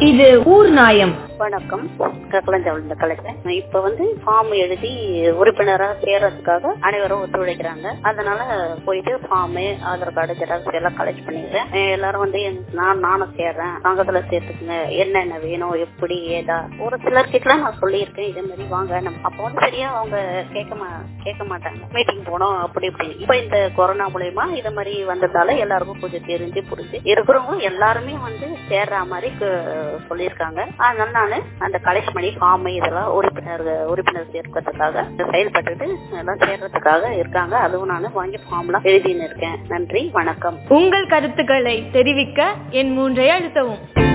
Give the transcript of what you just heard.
இது ஊர் நாயம் வணக்கம் கக்கலஞ்சாவளி கலைஞர் இப்ப வந்து ஃபார்ம் எழுதி உறுப்பினரா சேர்றதுக்காக அனைவரும் ஒத்துழைக்கிறாங்க அதனால போயிட்டு ஃபார்ம் ஆதார் கார்டு ஜெராக்ஸ் எல்லாம் கலெக்ட் பண்ணிடுறேன் எல்லாரும் வந்து நான் நானும் சேர்றேன் சங்கத்துல சேர்த்துக்குங்க என்னென்ன வேணும் எப்படி ஏதா ஒரு சிலர் கிட்ட நான் சொல்லியிருக்கேன் இதே மாதிரி வாங்க நம்ம அப்போ வந்து சரியா அவங்க கேட்க மா கேட்க மாட்டாங்க மீட்டிங் போனோம் அப்படி இப்படி இப்ப இந்த கொரோனா மூலயமா இது மாதிரி வந்ததால எல்லாருக்கும் கொஞ்சம் தெரிஞ்சு புரிஞ்சு இருக்கிறவங்க எல்லாருமே வந்து சேர்ற மாதிரி சொல்லியிருக்காங்க அதனால நான் அந்த கலெக்ட் பண்ணி ஃபார்ம் இதெல்லாம் உறுப்பினர் உறுப்பினர் சேர்க்கிறதுக்காக செயல்பட்டுட்டு எல்லாம் சேர்றதுக்காக இருக்காங்க அதுவும் நான் வாங்கி ஃபார்ம்லாம் எழுதின்னு இருக்கேன் நன்றி வணக்கம் உங்கள் கருத்துக்களை தெரிவிக்க என் மூன்றை அழுத்தவும்